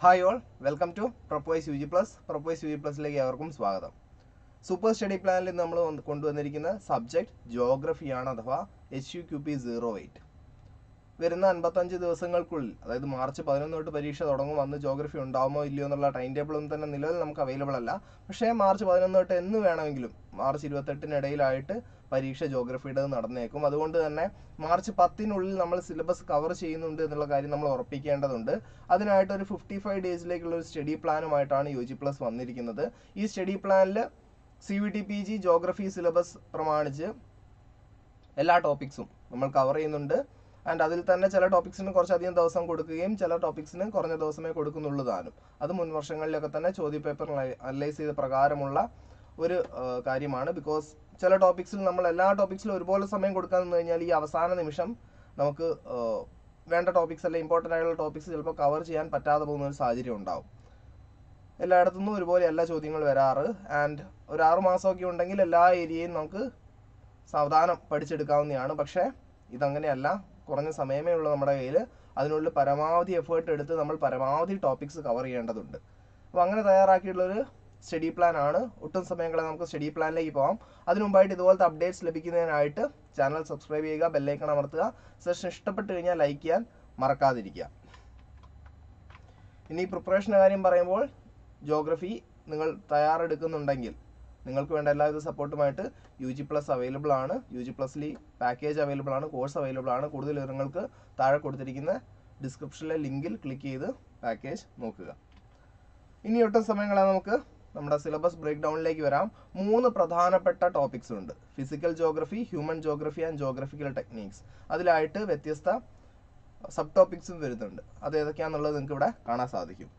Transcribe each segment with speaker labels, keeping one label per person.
Speaker 1: hi all welcome to propose U G plus propose U G പ്ലസിലേക്ക് ഏവർക്കും സ്വാഗതം super study പ്ലാനിൽ നമ്മൾ വന്ന് കൊണ്ടുവന്നിരിക്കുന്ന സബ്ജക്ട് ജോഗ്രഫിയാണ് അഥവാ H U Q P zero eight വരുന്ന അൻപത്തഞ്ച് ദിവസങ്ങൾക്കുള്ളിൽ അതായത് മാർച്ച് പതിനൊന്ന് തൊട്ട് പരീക്ഷ തുടങ്ങും അന്ന് ജോഗ്രഫി ഉണ്ടാവുമോ ഇല്ലയോ എന്നുള്ള ടൈം ടേബിൾ ഒന്നും തന്നെ നിലവിൽ നമുക്ക് അവൈലബിൾ അല്ല പക്ഷേ മാർച്ച് പതിനൊന്ന് തൊട്ട് എന്ന് വേണമെങ്കിലും മാർച്ച് ഇരുപത്തെട്ടിനിടയിലായിട്ട് പരീക്ഷ ജോഗ്രഫിയുടെ നടന്നേക്കും അതുകൊണ്ട് തന്നെ മാർച്ച് പത്തിനുള്ളിൽ നമ്മൾ സിലബസ് കവർ ചെയ്യുന്നുണ്ട് എന്നുള്ള കാര്യം നമ്മൾ ഉറപ്പിക്കേണ്ടതുണ്ട് അതിനായിട്ട് ഒരു ഫിഫ്റ്റി ഫൈവ് ഡേയ്സിലേക്കുള്ള ഒരു സ്റ്റഡി പ്ലാനുമായിട്ടാണ് യു ജി പ്ലസ് വന്നിരിക്കുന്നത് ഈ സ്റ്റഡി പ്ലാനിൽ C V T P G geography syllabus പ്രമാണിച്ച് എല്ലാ ടോപ്പിക്സും നമ്മൾ കവർ ചെയ്യുന്നുണ്ട് ആൻഡ് അതിൽ തന്നെ ചില ടോപ്പിക്സിന് കുറച്ചധികം ദിവസം കൊടുക്കുകയും ചില ടോപ്പിക്സിന് കുറഞ്ഞ ദിവസമേ കൊടുക്കുന്നുള്ളൂ താനും അത് മുൻ വർഷങ്ങളിലൊക്കെ തന്നെ ചോദ്യപേപ്പർ അനലൈസ് ചെയ്ത പ്രകാരമുള്ള ഒരു ആ, കാര്യമാണ് ബിക്കോസ് ചില ടോപ്പിക്സിൽ നമ്മൾ എല്ലാ ടോപ്പിക്സിലും ഒരുപോലെ സമയം കൊടുക്കാൻ നിന്ന് കഴിഞ്ഞാൽ ഈ അവസാന നിമിഷം നമുക്ക് ആ, വേണ്ട ടോപ്പിക്സ് അല്ല ഇമ്പോർട്ടൻ്റ് ആയിട്ടുള്ള ടോപ്പിക്സ് ചിലപ്പോൾ കവർ ചെയ്യാൻ പറ്റാതെ പോകുന്ന ഒരു സാഹചര്യം ഉണ്ടാവും എല്ലായിടത്തുനിന്നും ഒരുപോലെ എല്ലാ ചോദ്യങ്ങൾ വരാറ് ആൻഡ് ഒരു ആറു മാസമൊക്കെ ഉണ്ടെങ്കിൽ എല്ലാ ഏരിയയും നമുക്ക് സാവധാനം പഠിച്ചെടുക്കാവുന്നതാണ് പക്ഷേ ഇതങ്ങനെയല്ല കുറഞ്ഞ സമയമേ ഉള്ളൂ നമ്മുടെ കയ്യിൽ അതിനുള്ളിൽ പരമാവധി എഫേർട്ട് എടുത്ത് നമ്മൾ പരമാവധി ടോപ്പിക്സ് കവർ ചെയ്യേണ്ടതുണ്ട് അപ്പോൾ അങ്ങനെ തയ്യാറാക്കിയിട്ടുള്ളൊരു സ്റ്റഡി പ്ലാൻ ആണ് ഒട്ടും സമയങ്ങളെ നമുക്ക് സ്റ്റഡി പ്ലാനിലേക്ക് പോകാം അതിനു മുമ്പായിട്ട് ഇതുപോലത്തെ അപ്ഡേറ്റ്സ് ലഭിക്കുന്നതിനായിട്ട് ചാനൽ സബ്സ്ക്രൈബ് ചെയ്യുക ബെല്ലൈക്കൺ അമർത്തുക സെഷൻ ഇഷ്ടപ്പെട്ട് കഴിഞ്ഞാൽ ലൈക്ക് ചെയ്യാൻ മറക്കാതിരിക്കുക ഇനി പ്രിപ്പറേഷൻ്റെ കാര്യം പറയുമ്പോൾ ജോഗ്രഫി നിങ്ങൾ തയ്യാറെടുക്കുന്നുണ്ടെങ്കിൽ നിങ്ങൾക്ക് വേണ്ട എല്ലാവിധ സപ്പോർട്ടുമായിട്ട് യു ജി പ്ലസ് അവൈലബിൾ ആണ് യു ജി പ്ലസിൽ പാക്കേജ് അവൈലബിൾ ആണ് കോഴ്സ് അവൈലബിൾ ആണ് കൂടുതൽ വിവരങ്ങൾക്ക് താഴെ കൊടുത്തിരിക്കുന്ന ഡിസ്ക്രിപ്ഷനിലെ ലിങ്കിൽ ക്ലിക്ക് ചെയ്ത് പാക്കേജ് നോക്കുക ഇനി ഒട്ടും സമയങ്ങളെ നമുക്ക് നമ്മുടെ സിലബസ് ബ്രേക്ക് ഡൗണിലേക്ക് വരാം മൂന്ന് പ്രധാനപ്പെട്ട ടോപ്പിക്സ് ഉണ്ട് physical geography human geography and geographical techniques അതിലായിട്ട് വ്യത്യസ്ത സബ് ടോപ്പിക്സും വരുന്നുണ്ട് അത് ഏതൊക്കെയാണെന്നുള്ളത് നിങ്ങൾക്ക് ഇവിടെ കാണാൻ സാധിക്കും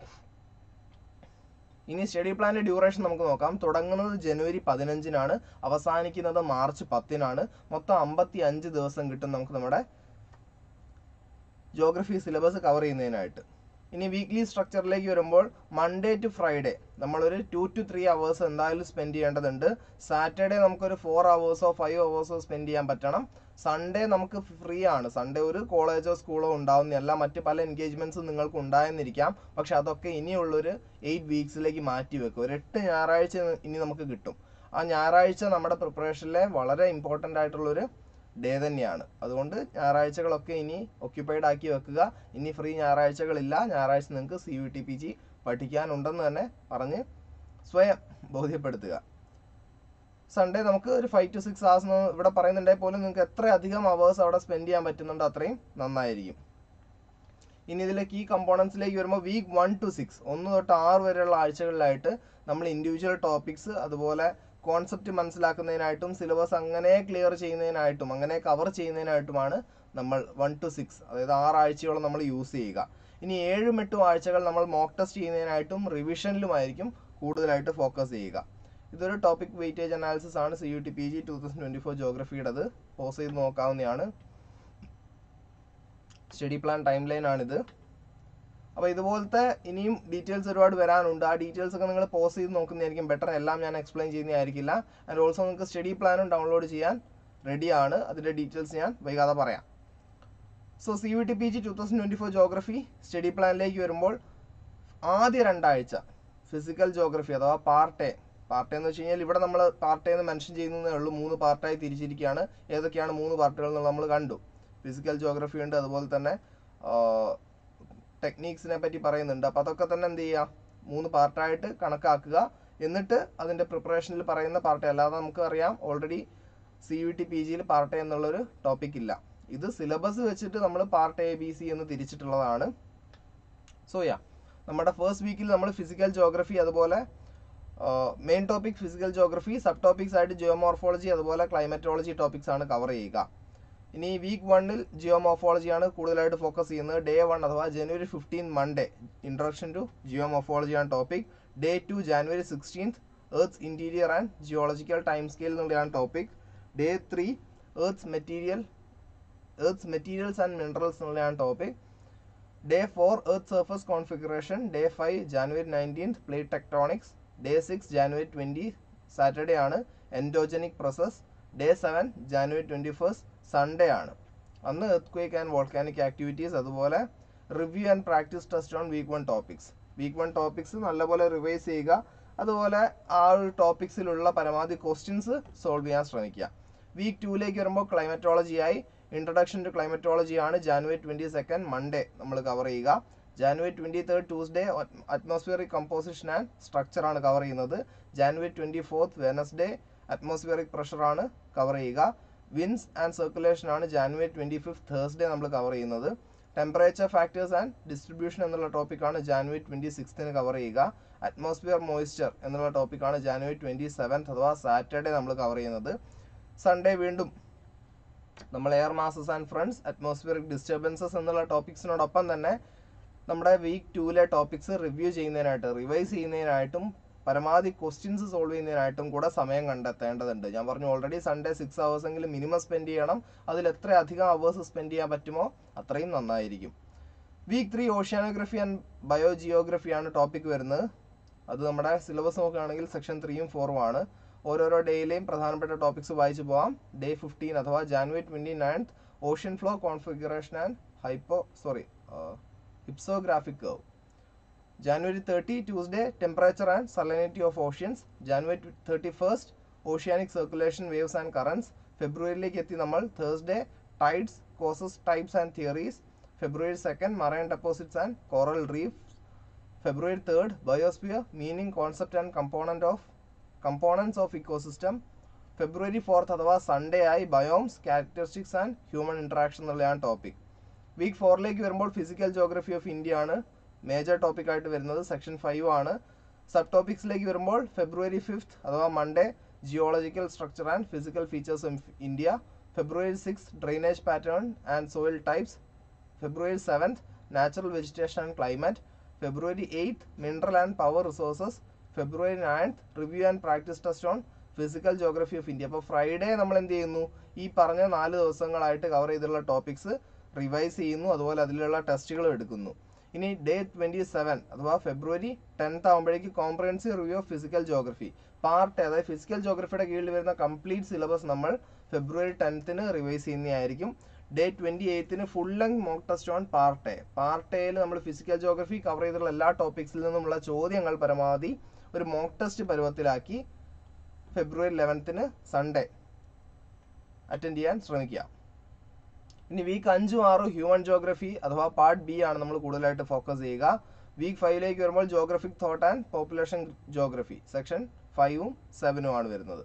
Speaker 1: ഇനി സ്റ്റഡി പ്ലാനിന്റെ ഡ്യൂറേഷൻ നമുക്ക് നോക്കാം തുടങ്ങുന്നത് ജനുവരി പതിനഞ്ചിനാണ് അവസാനിക്കുന്നത് മാർച്ച് പത്തിനാണ് മൊത്തം അമ്പത്തി അഞ്ച് ദിവസം കിട്ടും നമുക്ക് നമ്മുടെ ജോഗ്രഫി സിലബസ് കവർ ചെയ്യുന്നതിനായിട്ട് ഇനി വീക്ക്ലി സ്ട്രക്ചറിലേക്ക് വരുമ്പോൾ മൺഡേ ടു ഫ്രൈഡേ നമ്മളൊരു ടു ടു ത്രീ അവേഴ്സ് എന്തായാലും സ്പെൻഡ് ചെയ്യേണ്ടതുണ്ട് സാറ്റർഡേ നമുക്കൊരു ഫോർ അവേഴ്സോ ഫൈവ് അവേഴ്സോ സ്പെൻഡ് ചെയ്യാൻ പറ്റണം സൺഡേ നമുക്ക് ഫ്രീ ആണ് സൺഡേ ഒരു കോളേജോ സ്കൂളോ ഉണ്ടാവുന്നതല്ല മറ്റ് പല എൻഗേജ്മെന്റ്സും നിങ്ങൾക്ക് ഉണ്ടായെന്നിരിക്കാം പക്ഷെ അതൊക്കെ ഇനിയുള്ളൊരു എയ്റ്റ് വീക്സിലേക്ക് മാറ്റി വെക്കും ഒരു എട്ട് ഞായറാഴ്ച ഇനി നമുക്ക് കിട്ടും ആ ഞായറാഴ്ച നമ്മുടെ പ്രിപ്പറേഷനിലെ വളരെ ഇമ്പോർട്ടൻ്റ് ആയിട്ടുള്ളൊരു ഡേ തന്നെയാണ് അതുകൊണ്ട് ഞായറാഴ്ചകളൊക്കെ ഇനി ഒക്യുപ്പൈഡ് ആക്കി വെക്കുക ഇനി ഫ്രീ ഞായറാഴ്ചകളില്ല ഞായറാഴ്ച നിങ്ങൾക്ക് C U T P G പഠിക്കാനുണ്ടെന്ന് തന്നെ പറഞ്ഞ് സ്വയം ബോധ്യപ്പെടുത്തുക സൺഡേ നമുക്ക് ഒരു ഫൈവ് ടു സിക്സ് hours എന്ന് ഇവിടെ പറയുന്നുണ്ടെങ്കിൽ പോലും നിങ്ങൾക്ക് എത്ര അധികം അവേഴ്സ് അവിടെ സ്പെൻഡ് ചെയ്യാൻ പറ്റുന്നുണ്ടോ അത്രയും നന്നായിരിക്കും ഇനി ഇതിലെ കീ കമ്പോണൻസിലേക്ക് വരുമ്പോൾ വീക്ക് വൺ ടു സിക്സ് ഒന്ന് തൊട്ട് ആറ് വരെയുള്ള ആഴ്ചകളിലായിട്ട് നമ്മൾ ഇൻഡിവിജ്വൽ ടോപ്പിക്സ് അതുപോലെ കോൺസെപ്റ്റ് മനസ്സിലാക്കുന്നതിനായിട്ടും സിലബസ് അങ്ങനെ ക്ലിയർ ചെയ്യുന്നതിനായിട്ടും അങ്ങനെ കവർ ചെയ്യുന്നതിനായിട്ടുമാണ് നമ്മൾ വൺ ടു സിക്സ് അതായത് ആറ് ആഴ്ചയോളം നമ്മൾ യൂസ് ചെയ്യുക ഇനി ഏഴും എട്ടും ആഴ്ചകൾ നമ്മൾ മോക്ക് ടെസ്റ്റ് ചെയ്യുന്നതിനായിട്ടും റിവിഷനിലുമായിരിക്കും കൂടുതലായിട്ട് ഫോക്കസ് ചെയ്യുക ഇതൊരു ടോപ്പിക് വെയിറ്റേജ് അനാലിസിസ് ആണ് C U T P G two thousand twenty four ജോഗ്രഫിയുടേത് പോസ് ചെയ്ത് നോക്കാവുന്നതാണ് സ്റ്റഡി പ്ലാൻ ടൈം ലൈൻ ആണിത് അപ്പോൾ ഇതുപോലത്തെ ഇനിയും ഡീറ്റെയിൽസ് ഒരുപാട് വരാനുണ്ട് ആ ഡീറ്റെയിൽസ് ഒക്കെ നിങ്ങൾ പോസ് ചെയ്ത് നോക്കുന്നതായിരിക്കും ബെറ്റർ എല്ലാം ഞാൻ എക്സ്പ്ലെയിൻ ചെയ്യുന്നതായിരിക്കില്ല ആൻഡ് ഓൾസോ നിങ്ങൾക്ക് സ്റ്റഡി പ്ലാനും ഡൗൺലോഡ് ചെയ്യാൻ റെഡിയാണ് അതിൻ്റെ ഡീറ്റെയിൽസ് ഞാൻ വൈകാതെ പറയാം so C V T P G two thousand twenty four geography study പ്ലാനിലേക്ക് വരുമ്പോൾ ആദ്യ രണ്ടാഴ്ച ഫിസിക്കൽ ജോഗ്രഫി അഥവാ പാർട്ട് എ പാർട്ട് എന്ന് വെച്ച് കഴിഞ്ഞാൽ ഇവിടെ നമ്മൾ പാർട്ട് എന്ന് മെൻഷൻ ചെയ്യുന്നതേ ഉള്ളൂ മൂന്ന് പാർട്ടായി തിരിച്ചിരിക്കുകയാണ് ഏതൊക്കെയാണ് മൂന്ന് പാർട്ടുകൾ എന്നുള്ളത് നമ്മൾ കണ്ടു ഫിസിക്കൽ ജോഗ്രഫി ഉണ്ട് അതുപോലെ തന്നെ ടെക്നീക്സിനെ പറ്റി പറയുന്നുണ്ട് അപ്പോൾ അതൊക്കെ തന്നെ എന്ത് ചെയ്യുക മൂന്ന് പാർട്ടായിട്ട് കണക്കാക്കുക എന്നിട്ട് അതിൻ്റെ പ്രിപ്പറേഷനിൽ പറയുന്ന പാർട്ട് അല്ലാതെ നമുക്ക് അറിയാം already C U T P ജിയിൽ പാർട്ട് എ എന്നുള്ളൊരു ടോപ്പിക് ഇല്ല ഇത് സിലബസ് വെച്ചിട്ട് നമ്മൾ പാർട്ട് എ ബി സി എന്ന് തിരിച്ചിട്ടുള്ളതാണ് സോ യാ നമ്മുടെ ഫസ്റ്റ് വീക്കിൽ നമ്മൾ ഫിസിക്കൽ ജോഗ്രഫി അതുപോലെ main topic physical geography sub topics ആയിട്ട് ജിയോമോർഫോളജി അതുപോലെ ക്ലൈമറ്റോളജി ടോപ്പിക്സ് ആണ് കവർ ചെയ്യുക ഇനി വീക്ക് വണ്ണിൽ ജിയോമോർഫോളജിയാണ് കൂടുതലായിട്ട് ഫോക്കസ് ചെയ്യുന്നത് ഡേ വൺ അഥവാ ജനുവരി fifteen Monday introduction to geomorphology ആണ് topic day two January sixteenth Earth's interior and geological time scale എന്നുള്ളതാണ് topic day three Earth's material Earth's materials and minerals എന്നുള്ളതാണ് topic day four Earth surface configuration day five January nineteenth plate tectonics day six January twenty Saturday ആണ് endogenic process day seven January twenty first Sunday ആണ് അന്ന് earthquake and volcanic activities അതുപോലെ review and practice test on week one topics week one topics നല്ലപോലെ revise ചെയ്യുക അതുപോലെ ആ ഒരു ടോപ്പിക്സിലുള്ള പരമാവധി ക്വസ്റ്റ്യൻസ് സോൾവ് ചെയ്യാൻ ശ്രമിക്കുക വീക്ക് ടൂയിലേക്ക് വരുമ്പോൾ ക്ലൈമറ്റോളജിയായി ഇൻട്രൊഡക്ഷൻ ടു ക്ലൈമറ്റോളജി ആണ് ജാനുവരി ട്വൻറ്റി സെക്കൻഡ് മൺഡേ നമ്മൾ കവർ ചെയ്യുക January twenty third Tuesday atmospheric composition and structure ആണ് കവർ ചെയ്യുന്നത് January twenty fourth Wednesday atmospheric pressure ആണ് കവർ ചെയ്യുക വിൻസ് ആൻഡ് സർക്കുലേഷൻ ആണ് ജാനുവരി ട്വൻറ്റി ഫിഫ്ത്ത് തേഴ്സ്ഡേ നമ്മൾ cover ചെയ്യുന്നത് ടെമ്പറേച്ചർ ഫാക്ടേഴ്സ് ആൻഡ് ഡിസ്ട്രിബ്യൂഷൻ എന്നുള്ള ടോപ്പിക്കാണ് ജാനുവരി ട്വൻറ്റി സിക്സ്തിന് കവർ ചെയ്യുക അറ്റ്മോസ്ഫിയർ മോയ്സ്ചർ എന്നുള്ള ടോപ്പിക്കാണ് ജാനുവരി ട്വൻറ്റി സെവൻത്ത് അഥവാ സാറ്റർഡേ നമ്മൾ കവർ ചെയ്യുന്നത് സൺഡേ വീണ്ടും നമ്മൾ air masses and fronts atmospheric disturbances എന്നുള്ള ടോപ്പിക്സിനോടൊപ്പം തന്നെ നമ്മുടെ വീക്ക് ടൂവിലെ ടോപ്പിക്സ് റിവ്യൂ ചെയ്യുന്നതിനായിട്ട് റിവൈസ് ചെയ്യുന്നതിനായിട്ടും പരമാവധി ക്വസ്റ്റ്യൻസ് സോൾവ് ചെയ്യുന്നതിനായിട്ടും കൂടെ സമയം കണ്ടെത്തേണ്ടതുണ്ട് ഞാൻ പറഞ്ഞു ഓൾറെഡി സൺഡേ സിക്സ് അവേഴ്സ് എങ്കിലും മിനിമം സ്പെൻഡ് ചെയ്യണം അതിൽ എത്ര അധികം അവേഴ്സ് സ്പെൻഡ് ചെയ്യാൻ പറ്റുമോ അത്രയും നന്നായിരിക്കും week three oceanography and bio geography ആണ് ടോപ്പിക് വരുന്നത് അത് നമ്മുടെ സിലബസ് നോക്കുകയാണെങ്കിൽ സെക്ഷൻ ത്രീയും ഫോറും ആണ് ഓരോരോ ഡേയിലെയും പ്രധാനപ്പെട്ട ടോപ്പിക്സ് വായിച്ചു പോവാം ഡേ ഫിഫ്റ്റീൻ അഥവാ January twenty ninth ocean floor configuration and hypo sorry hypsographic curve January thirty Tuesday temperature and salinity of oceans January thirty first oceanic circulation waves and currents ഫെബ്രുവരിയിലേക്ക് എത്തി നമ്മൾ Thursday tides causes types and theories ഫെബ്രുവരി second marine deposits and coral reefs ഫെബ്രുവരി third biosphere meaning concept and component of components of ecosystem ഫെബ്രുവരി fourth അഥവാ Sunday ആയി biomes characteristics and human interaction എന്നുള്ളതാണ് topic week ഫോറിലേക്ക് വരുമ്പോൾ physical geography of India ആണ് major topic ആയിട്ട് വരുന്നത് സെക്ഷൻ ഫൈവ് ആണ് സബ് ടോപ്പിക്സിലേക്ക് വരുമ്പോൾ ഫെബ്രുവരി ഫിഫ്ത്ത് അഥവാ Monday geological structure and physical features of India ഫെബ്രുവരി six drainage pattern and soil types ഫെബ്രുവരി seventh natural vegetation and climate ഫെബ്രുവരി eighth mineral and power resources ഫെബ്രുവരി ninth review and practice test on physical geography of India അപ്പോൾ Friday നമ്മൾ എന്ത് ചെയ്യുന്നു ഈ പറഞ്ഞ നാല് ദിവസങ്ങളായിട്ട് കവർ ചെയ്തിട്ടുള്ള ടോപ്പിക്സ് റിവൈസ് ചെയ്യുന്നു അതുപോലെ അതിലുള്ള ടെസ്റ്റുകളും എടുക്കുന്നു ഇനി ഡേ ട്വൻറ്റി സെവൻ അഥവാ ഫെബ്രുവരി ടെൻത്ത് ആകുമ്പോഴേക്ക് comprehensive review of physical geography part അതായത് ഫിസിക്കൽ ജോഗ്രഫിയുടെ കീഴിൽ വരുന്ന കംപ്ലീറ്റ് സിലബസ് നമ്മൾ ഫെബ്രുവരി ടെൻത്തിന് റിവൈസ് ചെയ്യുന്നതായിരിക്കും ഡേ ട്വൻറ്റി എയ്ത്തിന് full length mock test on part A part എയിൽ നമ്മൾ ഫിസിക്കൽ ജോഗ്രഫി കവർ ചെയ്തിട്ടുള്ള എല്ലാ ടോപ്പിക്സിൽ നിന്നുമുള്ള ചോദ്യങ്ങൾ പരമാവധി ഒരു മോക്ക് ടെസ്റ്റ് പരുവത്തിലാക്കി ഫെബ്രുവരി ലെവൻത്തിന് സൺഡേ അറ്റൻഡ് ചെയ്യാൻ ശ്രമിക്കുക ഇനി വീക്ക് അഞ്ചും ആറും ഹ്യൂമൻ ജോഗ്രഫി അഥവാ പാർട്ട് ബി ആണ് നമ്മൾ കൂടുതലായിട്ട് ഫോക്കസ് ചെയ്യുക വീക്ക് ഫൈവിലേക്ക് വരുമ്പോൾ geographic thought and population geography section ഫൈവും സെവനും ആണ് വരുന്നത്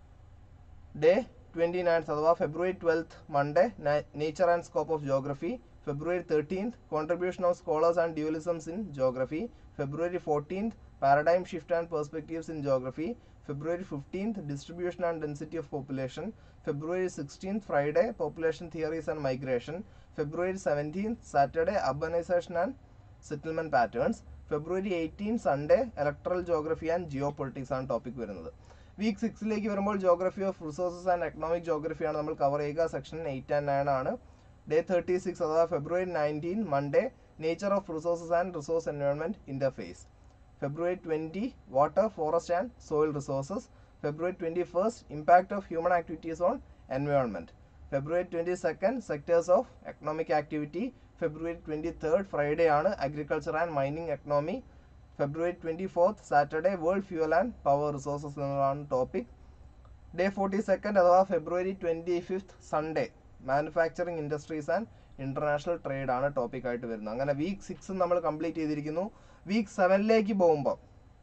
Speaker 1: ഡേ ട്വൻറ്റി നയൻത്ത് അഥവാ ഫെബ്രുവരി twelfth Monday nature and scope of geography ഫെബ്രുവരി thirteenth contribution of scholars and dualisms in geography ഫെബ്രുവരി fourteenth paradigm shift and perspectives in geography February fifteenth distribution and density of population ഫെബ്രുവരി sixteenth Friday population theories and migration ഫെബ്രുവരി seventeenth Saturday urbanisation and settlement patterns ഫെബ്രുവരി eighteen Sunday electoral geography and geo politics ആണ് topic വരുന്നത് week സിക്സിലേക്ക് വരുമ്പോൾ geography of resources and economic ജോഗ്രഫിയാണ് നമ്മൾ cover ചെയ്യുക സെക്ഷൻ എയ്റ്റ് ആൻഡ് നയൻ ആണ് ഡേ തേർട്ടി സിക്സ് അഥവാ ഫെബ്രുവരി nineteen Monday nature of resources and resource environment interface ഫെബ്രുവരി twenty water forest and soil resources February twenty first impact of human activities on environment February twenty second sectors of economic activity February twenty third Friday ആണ് agriculture and mining economy February twenty fourth Saturday world fuel and power resources എന്നതാണ് topic day forty second അഥവാ February twenty fifth Sunday manufacturing industries and international trade ആണ് topic ആയിട്ട് വരുന്നത് അങ്ങനെ week six നമ്മൾ complete ചെയ്തിരിക്കുന്നു week സെവനിലേക്ക് പോകുമ്പോൾ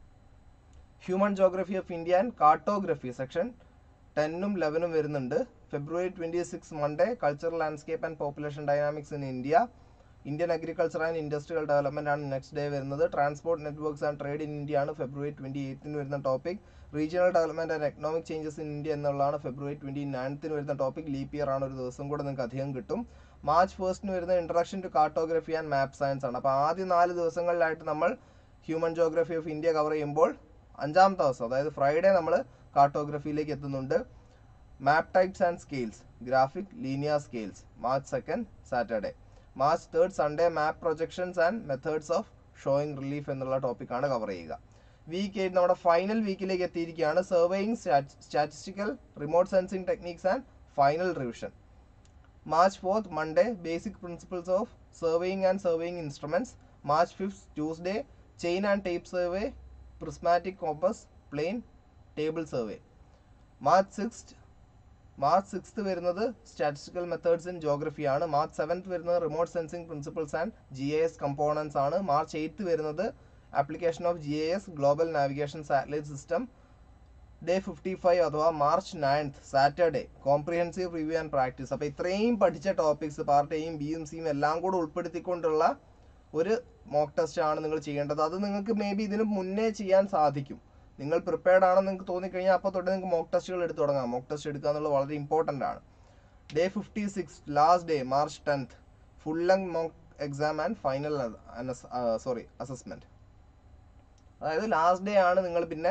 Speaker 1: human geography of India and cartography section ടെന്നും ലെവനും വരുന്നുണ്ട് February twenty six Monday cultural landscape and population dynamics in India Indian agriculture and industrial development ആണ് നെക്സ്റ്റ് ഡേ വരുന്നത് transport networks and trade in India ആണ് February twenty എയ്ത്തിന് വരുന്ന topic regional development and economic changes in India എന്നുള്ളതാണ് February twenty നയൻത്തിന് വരുന്ന topic leap year ആണ് ഒരു ദിവസം കൂടെ നിങ്ങൾക്ക് അധികം കിട്ടും മാർച്ച് ഫസ്റ്റിന് വരുന്ന introduction to cartography and map science ആണ് അപ്പോൾ ആദ്യ നാല് ദിവസങ്ങളിലായിട്ട് നമ്മൾ human geography of India cover ചെയ്യുമ്പോൾ അഞ്ചാമത്തെ ദിവസം അതായത് ഫ്രൈഡേ നമ്മൾ കാർട്ടോഗ്രഫിയിലേക്ക് എത്തുന്നുണ്ട് map types and scales graphic linear scales March second Saturday March third Sunday map projections and methods of showing relief എന്നുള്ള ടോപ്പിക്കാണ് കവർ ചെയ്യുക വീക്ക് എയ്റ്റ് നമ്മുടെ ഫൈനൽ വീക്കിലേക്ക് എത്തിയിരിക്കുകയാണ് surveying statistical remote sensing techniques and final revision March fourth Monday basic principles of surveying and surveying instruments March fifth Tuesday chain and tape survey prismatic compass plane table survey March six March sixth വരുന്നത് statistical methods in geography ആണ് March seventh വരുന്നത് remote sensing principles and G A S components ആണ് March eighth വരുന്നത് application of G A S global navigation satellite system day fifty five അഥവാ March ninth Saturday comprehensive review and practice അപ്പോൾ ഇത്രയും പഠിച്ച topics part എയും ബിയും സിയും എല്ലാം കൂടെ ഉൾപ്പെടുത്തിക്കൊണ്ടുള്ള ഒരു മോക്ക് ടെസ്റ്റ് ആണ് നിങ്ങൾ ചെയ്യേണ്ടത് അത് നിങ്ങൾക്ക് മേ ബി ഇതിന് മുന്നേ ചെയ്യാൻ സാധിക്കും നിങ്ങൾ പ്രിപ്പയർഡ് ആണെന്ന് നിങ്ങൾക്ക് തോന്നിക്കഴിഞ്ഞാൽ അപ്പോൾ തൊട്ട് നിങ്ങൾക്ക് മോക്ക് ടെസ്റ്റുകൾ എടുത്ത് തുടങ്ങാം മോക്ക് ടെസ്റ്റ് എടുക്കുക എന്നുള്ളത് വളരെ ഇമ്പോർട്ടൻ്റ് ആണ് day fifty six last day March tenth full length mock exam and final sorry assessment അതായത് ലാസ്റ്റ് ഡേ ആണ് നിങ്ങൾ പിന്നെ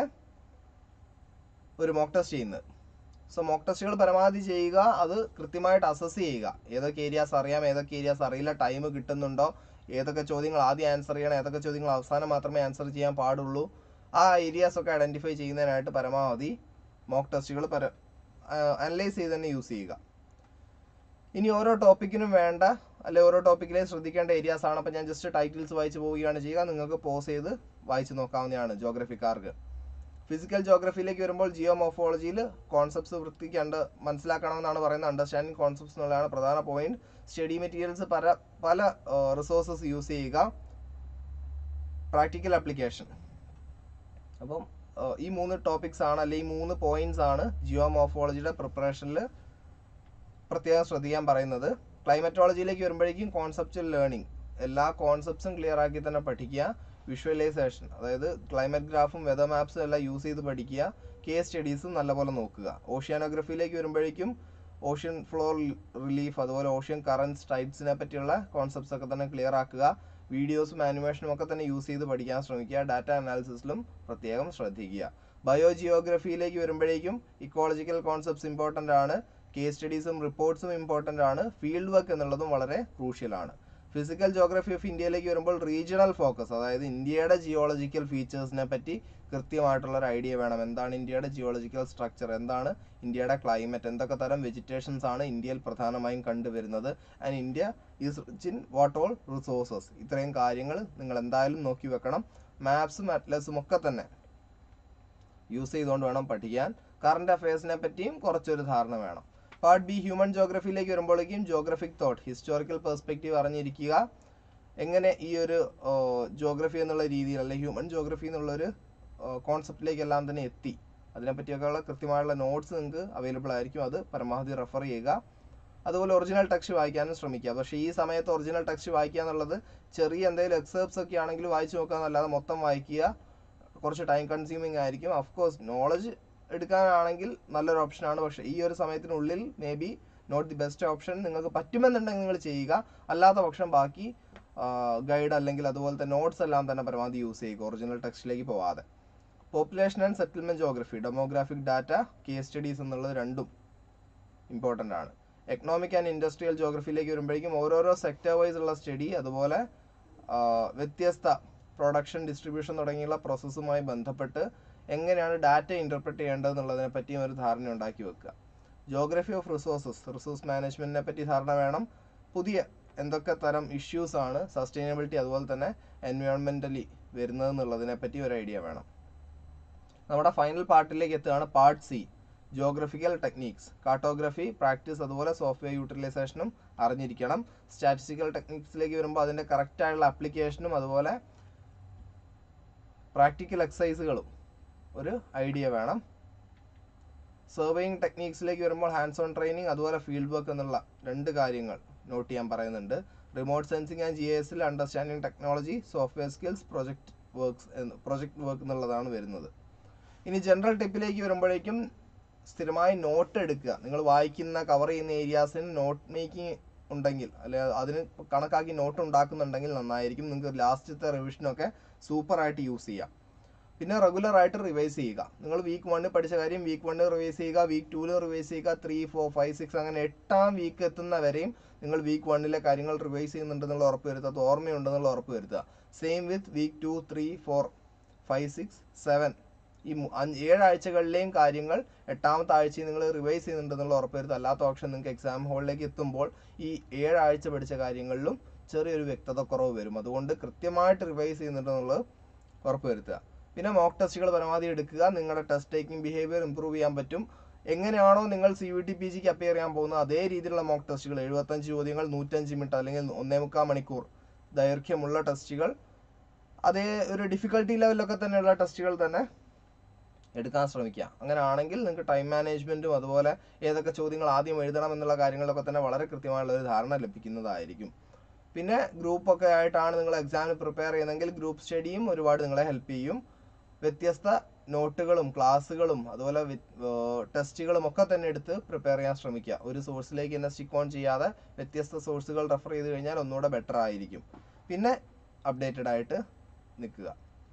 Speaker 1: ഒരു മോക്ക് ടെസ്റ്റ് ചെയ്യുന്നത് സോ മോക്ക് ടെസ്റ്റുകൾ പരമാവധി ചെയ്യുക അത് കൃത്യമായിട്ട് അസസ് ചെയ്യുക ഏതൊക്കെ ഏരിയാസ് അറിയാം ഏതൊക്കെ ഏരിയാസ് അറിയില്ല ടൈം കിട്ടുന്നുണ്ടോ ഏതൊക്കെ ചോദ്യങ്ങൾ ആദ്യം ആൻസർ ചെയ്യണം ഏതൊക്കെ ചോദ്യങ്ങൾ അവസാനം മാത്രമേ ആൻസർ ചെയ്യാൻ പാടുള്ളൂ ആ ഏരിയാസ് ഒക്കെ ഐഡൻറ്റിഫൈ ചെയ്യുന്നതിനായിട്ട് പരമാവധി മോക്ക് ടെസ്റ്റുകൾ പര അനലൈസ് ചെയ്ത് തന്നെ യൂസ് ചെയ്യുക ഇനി ഓരോ ടോപ്പിക്കിനും വേണ്ട അല്ലെ ഓരോ ടോപ്പിക്കിലെ ശ്രദ്ധിക്കേണ്ട ഏരിയാസ് ആണ് അപ്പോൾ ഞാൻ ജസ്റ്റ് ടൈറ്റിൽസ് വായിച്ച് പോവുകയാണ് ചെയ്യുക നിങ്ങൾക്ക് പോസ് ചെയ്ത് വായിച്ച് നോക്കാവുന്നതാണ് ജോഗ്രഫിക്കാർക്ക് ഫിസിക്കൽ ജോഗ്രഫിയിലേക്ക് വരുമ്പോൾ ജിയോ മോഫോളജിയിൽ കോൺസെപ്റ്റ്സ് വൃത്തിക്ക് കണ്ട് മനസ്സിലാക്കണമെന്നാണ് പറയുന്നത് അണ്ടർസ്റ്റാൻഡിങ് കോൺസെപ്റ്റ്സ് എന്നുള്ളതാണ് പ്രധാന പോയിന്റ് സ്റ്റഡി മെറ്റീരിയൽസ് പല പല റിസോഴ്സസ് യൂസ് ചെയ്യുക പ്രാക്ടിക്കൽ ആപ്ലിക്കേഷൻ അപ്പം ഏഹ്, ഈ മൂന്ന് ടോപ്പിക്സ് ആണ് അല്ലെങ്കിൽ ഈ മൂന്ന് പോയിന്റ്സ് ആണ് ജിയോ മോഫോളജിയുടെ പ്രിപ്പറേഷനിൽ പ്രത്യേകം ശ്രദ്ധിക്കാൻ പറയുന്നത് ക്ലൈമറ്റോളജിയിലേക്ക് വരുമ്പോഴേക്കും കോൺസെപ്റ്റുവൽ ലേണിംഗ് എല്ലാ കോൺസെപ്റ്റ്സും ക്ലിയർ ആക്കി തന്നെ പഠിക്കുക വിഷ്വലൈസേഷൻ അതായത് ക്ലൈമറ്റ് ഗ്രാഫും വെതർ മാപ്സും എല്ലാം യൂസ് ചെയ്ത് പഠിക്കുക കേസ് സ്റ്റഡീസും നല്ലപോലെ നോക്കുക ഓഷ്യാനോഗ്രഫിയിലേക്ക് വരുമ്പോഴേക്കും ഓഷ്യൻ ഫ്ലോർ റിലീഫ് അതുപോലെ ഓഷ്യൻ കറൻസ് ടൈപ്സിനെ പറ്റിയുള്ള കോൺസെപ്റ്റ്സ് ഒക്കെ തന്നെ ക്ലിയർ ആക്കുക വീഡിയോസും ആനിമേഷനും ഒക്കെ തന്നെ യൂസ് ചെയ്ത് പഠിക്കാൻ ശ്രമിക്കുക ഡാറ്റ അനാലിസിസിലും പ്രത്യേകം ശ്രദ്ധിക്കുക ബയോ ജിയോഗ്രഫിയിലേക്ക് വരുമ്പോഴേക്കും ഇക്കോളജിക്കൽ കോൺസെപ്റ്റ്സ് ഇമ്പോർട്ടൻ്റ് ആണ് കേസ് സ്റ്റഡീസും റിപ്പോർട്ട്സും ഇമ്പോർട്ടൻ്റ് ആണ് ഫീൽഡ് വർക്ക് എന്നുള്ളതും വളരെ ക്രൂഷ്യൽ ആണ് ഫിസിക്കൽ ജോഗ്രഫി ഓഫ് ഇന്ത്യയിലേക്ക് വരുമ്പോൾ റീജിയണൽ ഫോക്കസ് അതായത് ഇന്ത്യയുടെ ജിയോളജിക്കൽ ഫീച്ചേഴ്സിനെ പറ്റി കൃത്യമായിട്ടുള്ള ഒരു ഐഡിയ വേണം എന്താണ് ഇന്ത്യയുടെ ജിയോളജിക്കൽ സ്ട്രക്ചർ എന്താണ് ഇന്ത്യയുടെ ക്ലൈമറ്റ് എന്തൊക്കെ തരം വെജിറ്റേഷൻസ് ആണ് ഇന്ത്യയിൽ പ്രധാനമായും കണ്ടുവരുന്നത് and India is rich in what all resources ഇത്രയും കാര്യങ്ങൾ നിങ്ങൾ എന്തായാലും നോക്കി വെക്കണം മാപ്സും അറ്റ്ലസും ഒക്കെ തന്നെ യൂസ് ചെയ്തുകൊണ്ട് വേണം പഠിക്കാൻ കറണ്ട് അഫയേഴ്സിനെ പറ്റിയും കുറച്ചൊരു ധാരണ വേണം പാർട്ട് ബി ഹ്യൂമൻ ജോഗ്രഫിയിലേക്ക് വരുമ്പോഴേക്കും ജോഗ്രഫിക് തോട്ട് ഹിസ്റ്റോറിക്കൽ പെർസ്പെക്റ്റീവ് അറിഞ്ഞിരിക്കുക എങ്ങനെ ഈ ഒരു ജോഗ്രഫി എന്നുള്ള രീതിയിൽ അല്ലെങ്കിൽ ഹ്യൂമൻ ജോഗ്രഫി എന്നുള്ളൊരു കോൺസെപ്റ്റിലേക്ക് എല്ലാം തന്നെ എത്തി അതിനെപ്പറ്റിയൊക്കെയുള്ള കൃത്യമായുള്ള നോട്ട്സ് നിങ്ങൾക്ക് അവൈലബിൾ ആയിരിക്കും അത് പരമാവധി റെഫർ ചെയ്യുക അതുപോലെ ഒറിജിനൽ ടെക്സ്റ്റ് വായിക്കാനും ശ്രമിക്കുക പക്ഷേ ഈ സമയത്ത് ഒറിജിനൽ ടെക്സ്റ്റ് വായിക്കുക എന്നുള്ളത് ചെറിയ എന്തെങ്കിലും എക്സേപ്റ്റ്സ് ഒക്കെ ആണെങ്കിൽ വായിച്ചു നോക്കുക എന്നല്ലാതെ മൊത്തം വായിക്കുക കുറച്ച് ടൈം കൺസ്യൂമിങ് ആയിരിക്കും ഓഫ് കോഴ്സ് നോളജ് എടുക്കാനാണെങ്കിൽ നല്ലൊരു ഓപ്ഷനാണ് പക്ഷേ ഈ ഒരു സമയത്തിനുള്ളിൽ may be not the best option നിങ്ങൾക്ക് പറ്റുമെന്നുണ്ടെങ്കിൽ നിങ്ങൾ ചെയ്യുക അല്ലാത്ത പക്ഷം ബാക്കി ഗൈഡ് അല്ലെങ്കിൽ അതുപോലത്തെ നോട്ട്സ് എല്ലാം തന്നെ പരമാവധി യൂസ് ചെയ്യുക ഒറിജിനൽ ടെക്സ്റ്റിലേക്ക് പോവാതെ population and settlement geography demographic data case studies എന്നുള്ളത് രണ്ടും ഇമ്പോർട്ടൻ്റ് ആണ് എക്കണോമിക് ആൻഡ് ഇൻഡസ്ട്രിയൽ ജോഗ്രഫിയിലേക്ക് വരുമ്പോഴേക്കും ഓരോരോ സെക്ടർ വൈസ് ഉള്ള സ്റ്റഡി അതുപോലെ ആ, വ്യത്യസ്ത പ്രൊഡക്ഷൻ ഡിസ്ട്രിബ്യൂഷൻ തുടങ്ങിയുള്ള പ്രോസസ്സുമായി ബന്ധപ്പെട്ട് എങ്ങനെയാണ് ഡാറ്റ ഇൻ്റർപ്രറ്റ് ചെയ്യേണ്ടത് എന്നുള്ളതിനെ പറ്റിയും ഒരു ധാരണ ഉണ്ടാക്കി വെക്കുക ജോഗ്രഫി ഓഫ് റിസോഴ്സസ് റിസോഴ്സ് മാനേജ്മെന്റിനെ പറ്റി ധാരണ വേണം പുതിയ എന്തൊക്കെ തരം ഇഷ്യൂസ് ആണ് സസ്റ്റൈനബിലിറ്റി അതുപോലെ തന്നെ എൻവയോൺമെന്റലി വരുന്നത് എന്നുള്ളതിനെ പറ്റി ഒരു ഐഡിയ വേണം നമ്മുടെ ഫൈനൽ പാർട്ടിലേക്ക് എത്തുകയാണ് part C geographical techniques cartography practice അതുപോലെ സോഫ്റ്റ്വെയർ യൂട്ടിലൈസേഷനും അറിഞ്ഞിരിക്കണം സ്റ്റാറ്റിസ്റ്റിക്കൽ ടെക്നിക്സിലേക്ക് വരുമ്പോൾ അതിൻ്റെ കറക്റ്റ് ആയിട്ടുള്ള അപ്ലിക്കേഷനും അതുപോലെ പ്രാക്ടിക്കൽ എക്സസൈസുകളും ഒരു ഐഡിയ വേണം സർവേയിങ് ടെക്നീക്സിലേക്ക് വരുമ്പോൾ ഹാൻഡ്സ് ഓൺ ട്രെയിനിങ് അതുപോലെ ഫീൽഡ് വർക്ക് എന്നുള്ള രണ്ട് കാര്യങ്ങൾ നോട്ട് ചെയ്യാൻ പറയുന്നുണ്ട് റിമോട്ട് സെൻസിങ് ആൻഡ് ജി എസിൽ understanding technology software skills project works project work എന്നുള്ളതാണ് വരുന്നത് ഇനി ജനറൽ ടിപ്പിലേക്ക് വരുമ്പോഴേക്കും സ്ഥിരമായി നോട്ട് എടുക്കുക നിങ്ങൾ വായിക്കുന്ന കവർ ചെയ്യുന്ന ഏരിയാസിന് നോട്ട് മേക്കിംഗ് ഉണ്ടെങ്കിൽ അല്ലെ അതിന് കണക്കാക്കി നോട്ട് ഉണ്ടാക്കുന്നുണ്ടെങ്കിൽ നന്നായിരിക്കും നിങ്ങൾക്ക് ലാസ്റ്റത്തെ റിവിഷനൊക്കെ സൂപ്പറായിട്ട് യൂസ് ചെയ്യാം പിന്നെ റെഗുലർ ആയിട്ട് റിവൈസ് ചെയ്യുക നിങ്ങൾ വീക്ക് വണ്ണിൽ പഠിച്ച കാര്യം വീക്ക് വണ്ണിൽ റിവൈസ് ചെയ്യുക വീക്ക് ടൂവിൽ റിവൈസ് ചെയ്യുക ത്രീ ഫോർ ഫൈവ് സിക്സ് അങ്ങനെ എട്ടാം വീക്ക് എത്തുന്ന വരെയും നിങ്ങൾ വീക്ക് വണ്ണിലെ കാര്യങ്ങൾ റിവൈസ് ചെയ്യുന്നുണ്ടെന്നുള്ള ഉറപ്പ് വരുത്തുക അത് ഓർമ്മയുണ്ടെന്നുള്ള ഉറപ്പ് വരുത്തുക same with week two three four five six seven ഈ മു- അഞ്ച് ഏഴാഴ്ചകളിലെയും കാര്യങ്ങൾ എട്ടാമത്തെ ആഴ്ചയിൽ നിങ്ങൾ റിവൈസ് ചെയ്യുന്നുണ്ടെന്നുള്ള ഉറപ്പ് വരുത്തുക അല്ലാത്ത ഓപ്ഷൻ നിങ്ങൾക്ക് എക്സാം ഹോളിലേക്ക് എത്തുമ്പോൾ ഈ ഏഴാഴ്ച പഠിച്ച കാര്യങ്ങളിലും ചെറിയൊരു വ്യക്തത കുറവ് വരും അതുകൊണ്ട് കൃത്യമായിട്ട് റിവൈസ് ചെയ്യുന്നുണ്ടെന്നുള്ളത് ഉറപ്പുവരുത്തുക പിന്നെ മോക്ക് ടെസ്റ്റുകൾ പരമാവധി എടുക്കുക നിങ്ങളുടെ ടെസ്റ്റ് ടേക്കിംഗ് ബിഹേവിയർ ഇമ്പ്രൂവ് ചെയ്യാൻ പറ്റും എങ്ങനെയാണോ നിങ്ങൾ സി വി ടി പി ജിക്ക് അപ്പിയർ ചെയ്യാൻ പോകുന്നത് അതേ രീതിയിലുള്ള മോക്ക് ടെസ്റ്റുകൾ എഴുപത്തഞ്ച് ചോദ്യങ്ങൾ നൂറ്റഞ്ച് മിനിറ്റ് അല്ലെങ്കിൽ ഒന്നേ മുക്കാൽ മണിക്കൂർ ദൈർഘ്യമുള്ള ടെസ്റ്റുകൾ അതേ ഒരു ഡിഫിക്കൽട്ടി ലെവലിലൊക്കെ തന്നെയുള്ള ടെസ്റ്റുകൾ തന്നെ എടുക്കാൻ ശ്രമിക്കുക അങ്ങനെ ആണെങ്കിൽ നിങ്ങൾക്ക് ടൈം മാനേജ്മെന്റും അതുപോലെ ഏതൊക്കെ ചോദ്യങ്ങൾ ആദ്യം എഴുതണം എന്നുള്ള കാര്യങ്ങളൊക്കെ തന്നെ വളരെ കൃത്യമായുള്ള ഒരു ധാരണ ലഭിക്കുന്നതായിരിക്കും പിന്നെ ഗ്രൂപ്പൊക്കെ ആയിട്ടാണ് നിങ്ങൾ എക്സാമിന് പ്രിപ്പയർ ചെയ്യുന്നതെങ്കിൽ ഗ്രൂപ്പ് സ്റ്റഡിയും ഒരുപാട് നിങ്ങളെ ഹെൽപ്പ് ചെയ്യും വ്യത്യസ്ത നോട്ടുകളും ക്ലാസ്സുകളും അതുപോലെ ടെസ്റ്റുകളും ഒക്കെ തന്നെ എടുത്ത് പ്രിപ്പയർ ചെയ്യാൻ ശ്രമിക്കുക ഒരു സോഴ്സിലേക്ക് തന്നെ സ്റ്റിക്ക് ഓൺ ചെയ്യാതെ വ്യത്യസ്ത സോഴ്സുകൾ റെഫർ ചെയ്ത് കഴിഞ്ഞാൽ ഒന്നുകൂടെ ബെറ്റർ ആയിരിക്കും പിന്നെ അപ്ഡേറ്റഡ് ആയിട്ട് നിൽക്കുക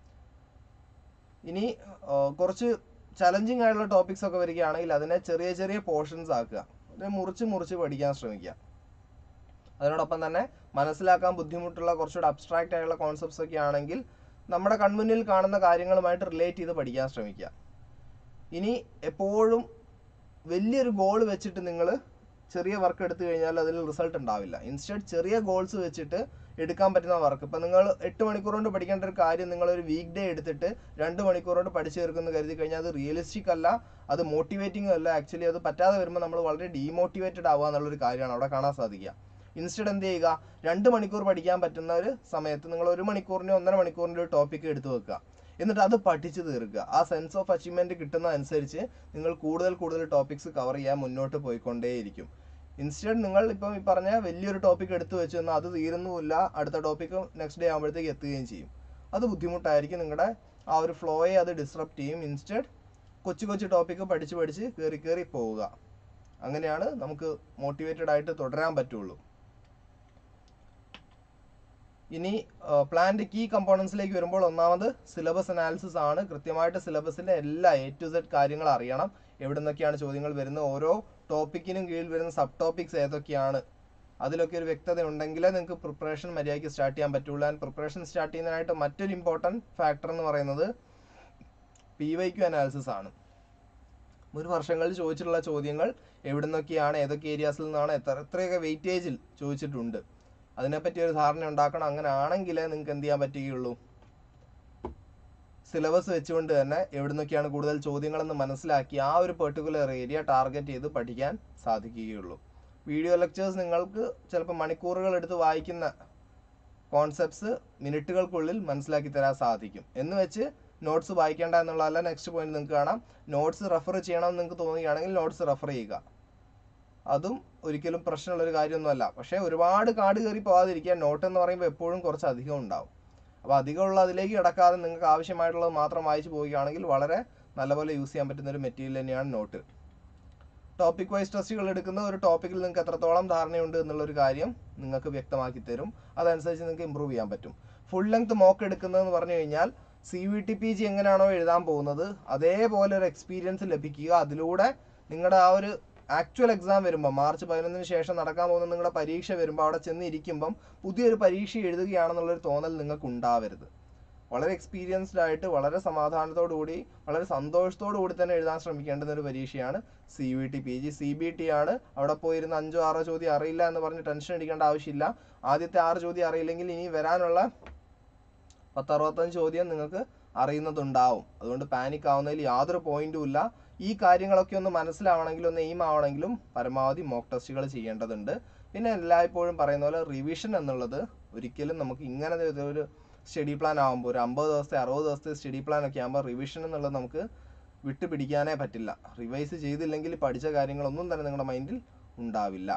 Speaker 1: ഇനി ആ, കുറച്ച് ചലഞ്ചിങ് ആയിട്ടുള്ള ടോപ്പിക്സ് ഒക്കെ വരികയാണെങ്കിൽ അതിനെ ചെറിയ ചെറിയ പോർഷൻസ് ആക്കുക അതിനെ മുറിച്ച് മുറിച്ച് പഠിക്കാൻ ശ്രമിക്കുക അതിനോടൊപ്പം തന്നെ മനസ്സിലാക്കാൻ ബുദ്ധിമുട്ടുള്ള കുറച്ചുകൂടെ അബ്സ്ട്രാക്റ്റ് ആയിട്ടുള്ള കോൺസെപ്റ്റ്സ് ഒക്കെ ആണെങ്കിൽ നമ്മുടെ കൺമുന്നിൽ കാണുന്ന കാര്യങ്ങളുമായിട്ട് റിലേറ്റ് ചെയ്ത് പഠിക്കാൻ ശ്രമിക്കുക ഇനി എപ്പോഴും വലിയൊരു ഗോൾ വെച്ചിട്ട് നിങ്ങൾ ചെറിയ വർക്ക് എടുത്തു കഴിഞ്ഞാൽ അതിൽ റിസൾട്ട് ഉണ്ടാവില്ല ഇൻസ്റ്റഡ് ചെറിയ ഗോൾസ് വെച്ചിട്ട് എടുക്കാൻ പറ്റുന്ന വർക്ക് ഇപ്പം നിങ്ങൾ എട്ട് മണിക്കൂർ കൊണ്ട് പഠിക്കേണ്ട ഒരു കാര്യം നിങ്ങൾ ഒരു വീക്ക് ഡേ എടുത്തിട്ട് രണ്ട് മണിക്കൂർ കൊണ്ട് പഠിച്ചു തീർക്കുമെന്ന് കരുതി കഴിഞ്ഞാൽ അത് റിയലിസ്റ്റിക് അല്ല അത് മോട്ടിവേറ്റിംഗ് അല്ല ആക്ച്വലി അത് പറ്റാതെ വരുമ്പോൾ നമ്മൾ വളരെ ഡീമോട്ടിവേറ്റഡ് ആവുക എന്നുള്ളൊരു കാര്യമാണ് അവിടെ കാണാൻ സാധിക്കുക ഇൻസ്റ്റഡ് എന്ത് ചെയ്യുക രണ്ട് മണിക്കൂർ പഠിക്കാൻ പറ്റുന്ന ഒരു സമയത്ത് നിങ്ങൾ ഒരു മണിക്കൂറിൻ്റെ ഒന്നര മണിക്കൂറിൻ്റെ ഒരു ടോപ്പിക്ക് എടുത്തു വെക്കുക എന്നിട്ട് അത് പഠിച്ചു തീർക്കുക ആ സെൻസ് ഓഫ് അച്ചീവ്മെന്റ് കിട്ടുന്ന അനുസരിച്ച് നിങ്ങൾ കൂടുതൽ കൂടുതൽ ടോപ്പിക്സ് കവർ ചെയ്യാൻ മുന്നോട്ട് പോയിക്കൊണ്ടേയിരിക്കും ഇൻസ്റ്റഡ് നിങ്ങൾ ഇപ്പം ഈ പറഞ്ഞ വലിയൊരു ടോപ്പിക് എടുത്തു വെച്ച് എന്നാൽ അത് തീരുന്നുമില്ല അടുത്ത ടോപ്പിക്ക് നെക്സ്റ്റ് ഡേ ആകുമ്പോഴത്തേക്ക് എത്തുകയും ചെയ്യും അത് ബുദ്ധിമുട്ടായിരിക്കും നിങ്ങളുടെ ആ ഒരു ഫ്ലോയെ അത് ഡിസ്റപ്റ്റ് ചെയ്യും ഇൻസ്റ്റഡ് കൊച്ചു കൊച്ചു ടോപ്പിക്ക് പഠിച്ച് പഠിച്ച് കയറി കയറി പോവുക അങ്ങനെയാണ് നമുക്ക് മോട്ടിവേറ്റഡ് ആയിട്ട് തുടരാൻ പറ്റുള്ളൂ ഇനി പ്ലാന്റ് കീ കമ്പോണൻസിലേക്ക് വരുമ്പോൾ ഒന്നാമത് സിലബസ് അനാലിസിസ് ആണ് കൃത്യമായിട്ട് സിലബസിന്റെ എല്ലാ എ ടു സെഡ് കാര്യങ്ങൾ അറിയണം എവിടെ നിന്നൊക്കെയാണ് ചോദ്യങ്ങൾ വരുന്നത് ഓരോ ടോപ്പിക്കിനും കീഴിൽ വരുന്ന സബ് ടോപ്പിക്സ് ഏതൊക്കെയാണ് അതിലൊക്കെ ഒരു വ്യക്തത ഉണ്ടെങ്കിലേ നിങ്ങൾക്ക് പ്രിപ്പറേഷൻ മര്യാദയ്ക്ക് സ്റ്റാർട്ട് ചെയ്യാൻ പറ്റുള്ളൂ ആൻഡ് പ്രിപ്പറേഷൻ സ്റ്റാർട്ട് ചെയ്യുന്നതിനായിട്ട് മറ്റൊരു ഇമ്പോർട്ടൻറ്റ് ഫാക്ടർ എന്ന് പറയുന്നത് പി വൈ ക്യു അനാലിസിസ് ആണ് മുൻ വർഷങ്ങളിൽ ചോദിച്ചിട്ടുള്ള ചോദ്യങ്ങൾ എവിടെ നിന്നൊക്കെയാണ് ഏതൊക്കെ ഏരിയാസിൽ നിന്നാണ് എത്ര എത്രയൊക്കെ വെയിറ്റേജിൽ ചോദിച്ചിട്ടുണ്ട് അതിനെപ്പറ്റി ഒരു ധാരണ ഉണ്ടാക്കണം അങ്ങനെ ആണെങ്കിലേ നിങ്ങൾക്ക് എന്ത് ചെയ്യാൻ പറ്റുകയുള്ളൂ സിലബസ് വെച്ചുകൊണ്ട് തന്നെ എവിടെ നിന്നൊക്കെയാണ് കൂടുതൽ ചോദ്യങ്ങളെന്ന് മനസ്സിലാക്കി ആ ഒരു പെർട്ടിക്കുലർ ഏരിയ ടാർഗറ്റ് ചെയ്ത് പഠിക്കാൻ സാധിക്കുകയുള്ളൂ വീഡിയോ ലെക്ചേഴ്സ് നിങ്ങൾക്ക് ചിലപ്പോൾ മണിക്കൂറുകൾ എടുത്ത് വായിക്കുന്ന കോൺസെപ്റ്റ്സ് മിനിറ്റുകൾക്കുള്ളിൽ മനസ്സിലാക്കി തരാൻ സാധിക്കും എന്ന് വെച്ച് നോട്ട്സ് വായിക്കേണ്ട എന്നുള്ളതല്ല നെക്സ്റ്റ് പോയിന്റ് നിങ്ങൾക്ക് കാണാം നോട്ട്സ് റെഫർ ചെയ്യണമെന്ന് നിങ്ങൾക്ക് തോന്നുകയാണെങ്കിൽ നോട്ട്സ് റെഫർ ചെയ്യുക അതും ഒരിക്കലും പ്രശ്നമുള്ള ഒരു കാര്യമൊന്നുമല്ല പക്ഷേ ഒരുപാട് കാട് കയറി പോകാതിരിക്കാൻ നോട്ട് എന്ന് പറയുമ്പോൾ എപ്പോഴും കുറച്ച് അധികം ഉണ്ടാവും അപ്പോൾ അധികമുള്ള അതിലേക്ക് കിടക്കാതെ നിങ്ങൾക്ക് ആവശ്യമായിട്ടുള്ളത് മാത്രം വായിച്ചു പോവുകയാണെങ്കിൽ വളരെ നല്ലപോലെ യൂസ് ചെയ്യാൻ പറ്റുന്ന ഒരു മെറ്റീരിയൽ തന്നെയാണ് നോട്ട് ടോപ്പിക് വൈസ് ടെസ്റ്റുകൾ എടുക്കുന്ന ഒരു ടോപ്പിക്കിൽ നിങ്ങൾക്ക് എത്രത്തോളം ധാരണയുണ്ട് എന്നുള്ളൊരു കാര്യം നിങ്ങൾക്ക് വ്യക്തമാക്കി തരും അതനുസരിച്ച് നിങ്ങൾക്ക് ഇമ്പ്രൂവ് ചെയ്യാൻ പറ്റും ഫുൾ ലെങ്ത് മോക്ക് എടുക്കുന്നതെന്ന് പറഞ്ഞു കഴിഞ്ഞാൽ C V T P G എങ്ങനെയാണോ എഴുതാൻ പോകുന്നത് അതേപോലെ ഒരു എക്സ്പീരിയൻസ് ലഭിക്കുക അതിലൂടെ നിങ്ങളുടെ ആ ഒരു ആക്ച്വൽ എക്സാം വരുമ്പോൾ മാർച്ച് പതിനൊന്നിന് ശേഷം നടക്കാൻ പോകുന്ന നിങ്ങളുടെ പരീക്ഷ വരുമ്പോൾ അവിടെ ചെന്ന് ഇരിക്കുമ്പം പുതിയൊരു പരീക്ഷ എഴുതുകയാണെന്നുള്ളൊരു തോന്നൽ നിങ്ങൾക്ക് ഉണ്ടാവരുത് വളരെ എക്സ്പീരിയൻസ്ഡ് ആയിട്ട് വളരെ സമാധാനത്തോടു കൂടി വളരെ സന്തോഷത്തോടു കൂടി തന്നെ എഴുതാൻ ശ്രമിക്കേണ്ടുന്ന ഒരു പരീക്ഷയാണ് C V T P G C B T ആണ് അവിടെ പോയിരുന്ന അഞ്ചോ ആറോ ചോദ്യം അറിയില്ല എന്ന് പറഞ്ഞ് ടെൻഷൻ അടിക്കേണ്ട ആവശ്യമില്ല ആദ്യത്തെ ആറ് ചോദ്യം അറിയില്ലെങ്കിൽ ഇനി വരാനുള്ള പത്തറുപത്തഞ്ച് ചോദ്യം നിങ്ങൾക്ക് അറിയുന്നതുണ്ടാവും അതുകൊണ്ട് പാനിക് ആവുന്നതിൽ യാതൊരു പോയിന്റും ഇല്ല ഈ കാര്യങ്ങളൊക്കെ ഒന്ന് മനസ്സിലാവണമെങ്കിലും ഒന്ന് എയിം ആവണമെങ്കിലും പരമാവധി മോക്ക് ടെസ്റ്റുകൾ ചെയ്യേണ്ടതുണ്ട് പിന്നെ എല്ലായ്പ്പോഴും പറയുന്ന പോലെ റിവിഷൻ എന്നുള്ളത് ഒരിക്കലും നമുക്ക് ഇങ്ങനെ ഒരു- ഒരു സ്റ്റഡി പ്ലാൻ ആകുമ്പോൾ ഒരു അമ്പത് ദിവസത്തെ അറുപത് ദിവസത്തെ സ്റ്റഡി പ്ലാൻ ഒക്കെ ആകുമ്പോൾ റിവിഷൻ എന്നുള്ളത് നമുക്ക് വിട്ടുപിടിക്കാനേ പറ്റില്ല റിവൈസ് ചെയ്തില്ലെങ്കിൽ പഠിച്ച കാര്യങ്ങളൊന്നും തന്നെ നിങ്ങളുടെ മൈൻഡിൽ ഉണ്ടാവില്ല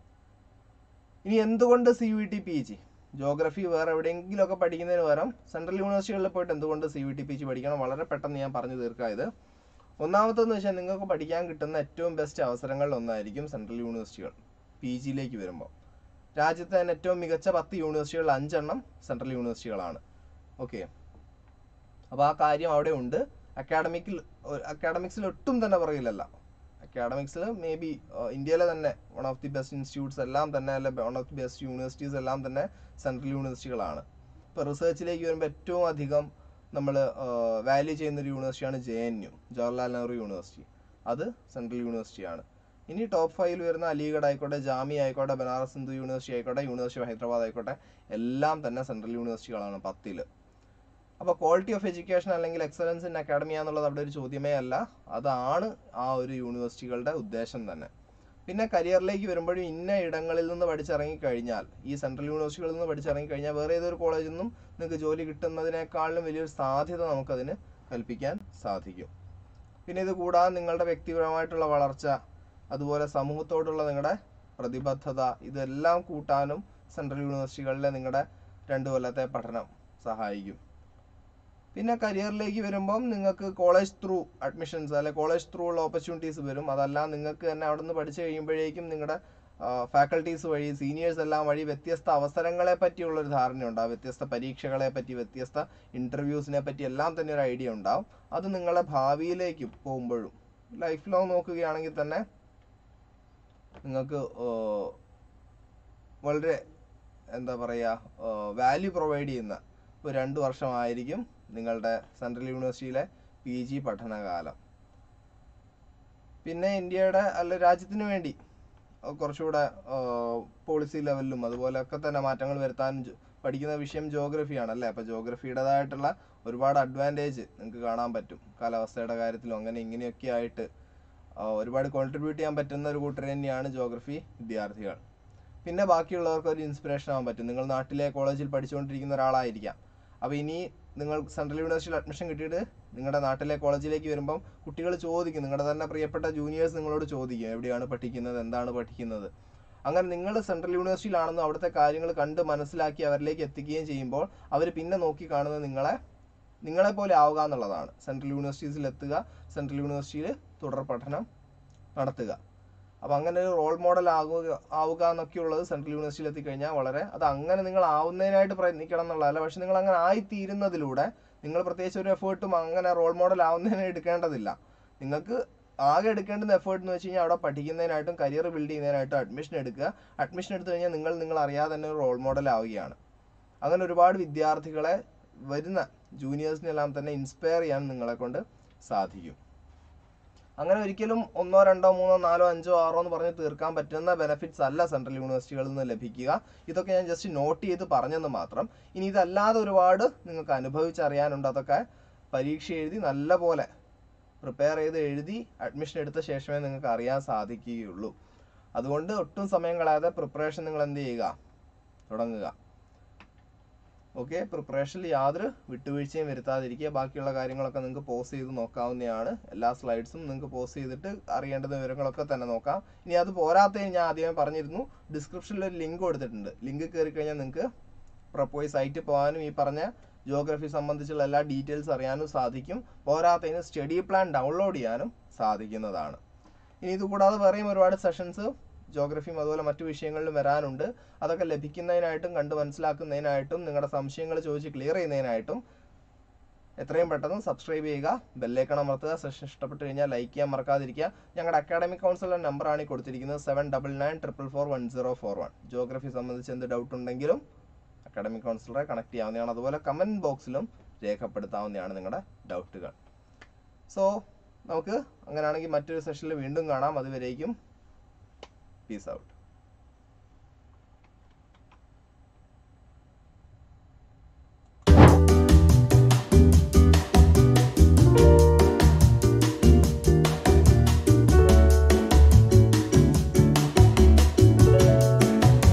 Speaker 1: ഇനി എന്തുകൊണ്ട് C V T P G geography വേറെ എവിടെയെങ്കിലുമൊക്കെ പഠിക്കുന്നതിന് പകരം സെൻട്രൽ യൂണിവേഴ്സിറ്റികളിൽ പോയിട്ട് എന്തുകൊണ്ട് C V T P G പഠിക്കണം വളരെ പെട്ടെന്ന് ഞാൻ പറഞ്ഞു തീർക്കാം ഇത് ഒന്നാമത്തെന്ന് വെച്ചാൽ നിങ്ങൾക്ക് പഠിക്കാൻ കിട്ടുന്ന ഏറ്റവും ബെസ്റ്റ് അവസരങ്ങളിൽ ഒന്നായിരിക്കും സെൻട്രൽ യൂണിവേഴ്സിറ്റികൾ പി ജിയിലേക്ക് വരുമ്പോൾ രാജ്യത്തെ തന്നെ ഏറ്റവും മികച്ച പത്ത് യൂണിവേഴ്സിറ്റികളിൽ അഞ്ചെണ്ണം സെൻട്രൽ യൂണിവേഴ്സിറ്റികളാണ് ഓക്കെ അപ്പോൾ ആ കാര്യം അവിടെ ഉണ്ട് അക്കാഡമിക്കിൽ അക്കാഡമിക്സിൽ ഒട്ടും തന്നെ പറയില്ലല്ല അക്കാഡമിക്സിൽ മേ ബി ഇന്ത്യയിലെ തന്നെ one of the best institutes എല്ലാം തന്നെ അല്ലെ one of the best universities എല്ലാം തന്നെ സെൻട്രൽ യൂണിവേഴ്സിറ്റികളാണ് ഇപ്പോൾ റിസർച്ചിലേക്ക് വരുമ്പോൾ ഏറ്റവും അധികം നമ്മൾ വാല്യൂ ചെയ്യുന്ന ഒരു യൂണിവേഴ്സിറ്റിയാണ് J N U Jawaharlal Nehru university അത് സെൻട്രൽ യൂണിവേഴ്സിറ്റിയാണ് ഇനി ടോപ്പ് ഫൈവിൽ വരുന്ന അലിഗഡ് ആയിക്കോട്ടെ ജാമിയ ആയിക്കോട്ടെ ബനാറസ് ഹിന്ദു യൂണിവേഴ്സിറ്റി ആയിക്കോട്ടെ യൂണിവേഴ്സിറ്റി ഓഫ് ഹൈദരാബാദ് ആയിക്കോട്ടെ എല്ലാം തന്നെ സെൻട്രൽ യൂണിവേഴ്സിറ്റികളാണ് പത്തിൽ അപ്പോൾ ക്വാളിറ്റി ഓഫ് എഡ്യൂക്കേഷൻ അല്ലെങ്കിൽ എക്സലൻസ് ഇൻ അക്കാഡമി എന്നുള്ളത് അവിടെ ഒരു ചോദ്യമേ അല്ല അതാണ് ആ ഒരു യൂണിവേഴ്സിറ്റികളുടെ ഉദ്ദേശം തന്നെ പിന്നെ കരിയറിലേക്ക് വരുമ്പോഴും ഇന്ന ഇടങ്ങളിൽ നിന്ന് പഠിച്ചിറങ്ങി കഴിഞ്ഞാൽ ഈ സെൻട്രൽ യൂണിവേഴ്സിറ്റികളിൽ നിന്ന് പഠിച്ചിറങ്ങി കഴിഞ്ഞാൽ വേറെ ഏതൊരു കോളേജിൽ നിന്നും നിങ്ങൾക്ക് ജോലി കിട്ടുന്നതിനേക്കാളും വലിയൊരു സാധ്യത നമുക്കതിന് കൽപ്പിക്കാൻ സാധിക്കും പിന്നെ ഇത് കൂടാതെ നിങ്ങളുടെ വ്യക്തിപരമായിട്ടുള്ള വളർച്ച അതുപോലെ സമൂഹത്തോടുള്ള നിങ്ങളുടെ പ്രതിബദ്ധത ഇതെല്ലാം കൂട്ടാനും സെൻട്രൽ യൂണിവേഴ്സിറ്റികളിലെ നിങ്ങളുടെ രണ്ട് കൊല്ലത്തെ പഠനം സഹായിക്കും പിന്നെ കരിയറിലേക്ക് വരുമ്പം നിങ്ങൾക്ക് കോളേജ് ത്രൂ അഡ്മിഷൻസ് അല്ലെ കോളേജ് ത്രൂ ഉള്ള ഓപ്പർച്യൂണിറ്റീസ് വരും അതല്ല നിങ്ങൾക്ക് തന്നെ അവിടെ നിന്ന് പഠിച്ചു കഴിയുമ്പോഴേക്കും നിങ്ങളുടെ ഫാക്കൽറ്റീസ് വഴി സീനിയേഴ്സ് എല്ലാം വഴി വ്യത്യസ്ത അവസരങ്ങളെ പറ്റിയുള്ള ഒരു ധാരണയുണ്ട് ആ വ്യത്യസ്ത പരീക്ഷകളെ പറ്റി വ്യത്യസ്ത ഇന്റർവ്യൂസിനെ പറ്റി എല്ലാം തന്നെ ഒരു ഐഡിയ ഉണ്ടാവും അത് നിങ്ങളെ ഭാവിയിലേക്ക് പോകുമ്പോഴും ലൈഫ് ലോങ് നോക്കുകയാണെങ്കിൽ തന്നെ നിങ്ങൾക്ക് ഏർ, വളരെ എന്താ പറയുക വാല്യൂ പ്രൊവൈഡ് ചെയ്യുന്ന ഒരു രണ്ട് വർഷമായിരിക്കും നിങ്ങളുടെ സെൻട്രൽ യൂണിവേഴ്സിറ്റിയിലെ പി ജി പഠനകാലം പിന്നെ ഇന്ത്യയുടെ അല്ല രാജ്യത്തിന് വേണ്ടി അഹ് കുറച്ചുകൂടെ പോളിസി ലെവലിലും അതുപോലെയൊക്കെ തന്നെ മാറ്റങ്ങൾ വരുത്താൻ ജോ- പഠിക്കുന്ന വിഷയം ജോഗ്രഫിയാണ് അല്ലേ അപ്പോൾ ജോഗ്രഫിയുടേതായിട്ടുള്ള ഒരുപാട് അഡ്വാൻറ്റേജ് നിങ്ങൾക്ക് കാണാൻ പറ്റും കാലാവസ്ഥയുടെ കാര്യത്തിലും അങ്ങനെ ഇങ്ങനെയൊക്കെ ആയിട്ട് ആ, ഒരുപാട് കോൺട്രിബ്യൂട്ട് ചെയ്യാൻ പറ്റുന്ന ഒരു കൂട്ടർ തന്നെയാണ് ജോഗ്രഫി വിദ്യാർത്ഥികൾ പിന്നെ ബാക്കിയുള്ളവർക്ക് ഒരു ഇൻസ്പിറേഷൻ ആവാൻ പറ്റും നിങ്ങൾ നാട്ടിലെ കോളേജിൽ പഠിച്ചുകൊണ്ടിരിക്കുന്ന ഒരാളായിരിക്കാം അപ്പോൾ ഇനി നിങ്ങൾ സെൻട്രൽ യൂണിവേഴ്സിറ്റിയിൽ അഡ്മിഷൻ കിട്ടിയിട്ട് നിങ്ങളുടെ നാട്ടിലെ കോളേജിലേക്ക് വരുമ്പം കുട്ടികൾ ചോദിക്കും നിങ്ങളുടെ തന്നെ പ്രിയപ്പെട്ട ജൂനിയേഴ്സ് നിങ്ങളോട് ചോദിക്കും എവിടെയാണ് പഠിക്കുന്നത് എന്താണ് പഠിക്കുന്നത് അങ്ങനെ നിങ്ങൾ സെൻട്രൽ യൂണിവേഴ്സിറ്റിയിലാണെന്നും അവിടുത്തെ കാര്യങ്ങൾ കണ്ട് മനസ്സിലാക്കി അവരിലേക്ക് എത്തിക്കുകയും ചെയ്യുമ്പോൾ അവർ പിന്നെ നോക്കി കാണുന്നത് നിങ്ങളെ നിങ്ങളെ പോലെ ആവുക എന്നുള്ളതാണ് സെൻട്രൽ യൂണിവേഴ്സിറ്റീസിൽ എത്തുക സെൻട്രൽ യൂണിവേഴ്സിറ്റിയിൽ തുടർ പഠനം നടത്തുക അപ്പോൾ അങ്ങനെ ഒരു റോൾ മോഡൽ ആകുക ആവുക എന്നൊക്കെയുള്ളത് സെൻട്രൽ യൂണിവേഴ്സിറ്റിയിൽ എത്തിക്കഴിഞ്ഞാൽ വളരെ അത് അങ്ങനെ നിങ്ങൾ ആവുന്നതിനായിട്ട് പ്രയത്നിക്കണം എന്നുള്ളതല്ല പക്ഷെ നിങ്ങൾ അങ്ങനെ ആയിത്തീരുന്നതിലൂടെ നിങ്ങൾ പ്രത്യേകിച്ച് ഒരു എഫേർട്ടും അങ്ങനെ റോൾ മോഡൽ ആവുന്നതിന് എടുക്കേണ്ടതില്ല നിങ്ങൾക്ക് ആകെ എടുക്കേണ്ടുന്ന എഫേർട്ട് എന്ന് വെച്ച് കഴിഞ്ഞാൽ അവിടെ പഠിക്കുന്നതിനായിട്ടും കരിയർ ബിൽഡ് ചെയ്യുന്നതിനായിട്ടും അഡ്മിഷൻ എടുക്കുക അഡ്മിഷൻ എടുത്തു കഴിഞ്ഞാൽ നിങ്ങൾ നിങ്ങൾ അറിയാതെ തന്നെ ഒരു റോൾ മോഡൽ ആവുകയാണ് അങ്ങനെ ഒരുപാട് വിദ്യാർത്ഥികളെ വരുന്ന ജൂനിയേഴ്സിനെല്ലാം തന്നെ ഇൻസ്പയർ ചെയ്യാൻ നിങ്ങളെ കൊണ്ട് സാധിക്കും അങ്ങനെ ഒരിക്കലും ഒന്നോ രണ്ടോ മൂന്നോ നാലോ അഞ്ചോ ആറോ എന്ന് പറഞ്ഞ് തീർക്കാൻ പറ്റുന്ന ബെനിഫിറ്റ്സ് അല്ല സെൻട്രൽ യൂണിവേഴ്സിറ്റികളിൽ നിന്ന് ലഭിക്കുക ഇതൊക്കെ ഞാൻ ജസ്റ്റ് നോട്ട് ചെയ്ത് പറഞ്ഞെന്ന് മാത്രം ഇനി ഇതല്ലാതെ ഒരുപാട് നിങ്ങൾക്ക് അനുഭവിച്ചറിയാനുണ്ട് അതൊക്കെ പരീക്ഷ എഴുതി നല്ല പോലെ പ്രിപ്പയർ ചെയ്ത് എഴുതി അഡ്മിഷൻ എടുത്ത ശേഷമേ നിങ്ങൾക്ക് അറിയാൻ സാധിക്കുകയുള്ളൂ അതുകൊണ്ട് ഒട്ടും സമയം കളയാതെ പ്രിപ്പറേഷൻ നിങ്ങൾ എന്ത് ചെയ്യുക തുടങ്ങുക ഓക്കെ പ്രിപ്പറേഷനിൽ യാതൊരു വിട്ടുവീഴ്ചയും വരുത്താതിരിക്കുക ബാക്കിയുള്ള കാര്യങ്ങളൊക്കെ നിങ്ങൾക്ക് പോസ് ചെയ്ത് നോക്കാവുന്നതാണ് എല്ലാ സ്ലൈഡ്സും നിങ്ങൾക്ക് പോസ് ചെയ്തിട്ട് അറിയേണ്ടുന്ന വിവരങ്ങളൊക്കെ തന്നെ നോക്കാം ഇനി അത് പോരാത്തതിന് ഞാൻ ആദ്യമേ പറഞ്ഞിരുന്നു ഡിസ്ക്രിപ്ഷനിൽ ഒരു ലിങ്ക് കൊടുത്തിട്ടുണ്ട് ലിങ്ക് കയറി കഴിഞ്ഞാൽ നിങ്ങൾക്ക് പ്രപ്പോയി സൈറ്റിൽ പോകാനും ഈ പറഞ്ഞ ജിയോഗ്രഫി സംബന്ധിച്ചുള്ള എല്ലാ ഡീറ്റെയിൽസ് അറിയാനും സാധിക്കും പോരാത്തതിന് സ്റ്റഡി പ്ലാൻ ഡൗൺലോഡ് ചെയ്യാനും സാധിക്കുന്നതാണ് ഇനി ഇത് കൂടാതെ വേറെയും ഒരുപാട് സെഷൻസ് ജോഗ്രഫിയും അതുപോലെ മറ്റു വിഷയങ്ങളിലും വരാനുണ്ട് അതൊക്കെ ലഭിക്കുന്നതിനായിട്ടും കണ്ട് മനസ്സിലാക്കുന്നതിനായിട്ടും നിങ്ങളുടെ സംശയങ്ങൾ ചോദിച്ച് ക്ലിയർ ചെയ്യുന്നതിനായിട്ടും എത്രയും പെട്ടെന്ന് സബ്സ്ക്രൈബ് ചെയ്യുക ബെല്ലേക്കൺ അമർത്തുക സെഷൻ ഇഷ്ടപ്പെട്ട് കഴിഞ്ഞാൽ ലൈക്ക് ചെയ്യാൻ മറക്കാതിരിക്കുക ഞങ്ങളുടെ അക്കാഡമിക് കൗൺസിലർ നമ്പറാണ് ഈ കൊടുത്തിരിക്കുന്നത് seven double nine triple four one zero four one geography സംബന്ധിച്ച് എന്ത് ഡൗട്ട് ഉണ്ടെങ്കിലും അക്കാഡമിക് കൗൺസിലറെ കണക്ട് ചെയ്യാവുന്നതാണ് അതുപോലെ കമൻറ്റ് ബോക്സിലും രേഖപ്പെടുത്താവുന്നതാണ് നിങ്ങളുടെ ഡൗട്ടുകൾ സോ നമുക്ക് അങ്ങനെയാണെങ്കിൽ മറ്റൊരു സെഷനിൽ വീണ്ടും കാണാം അതുവരേക്കും പീസ് ഔട്ട്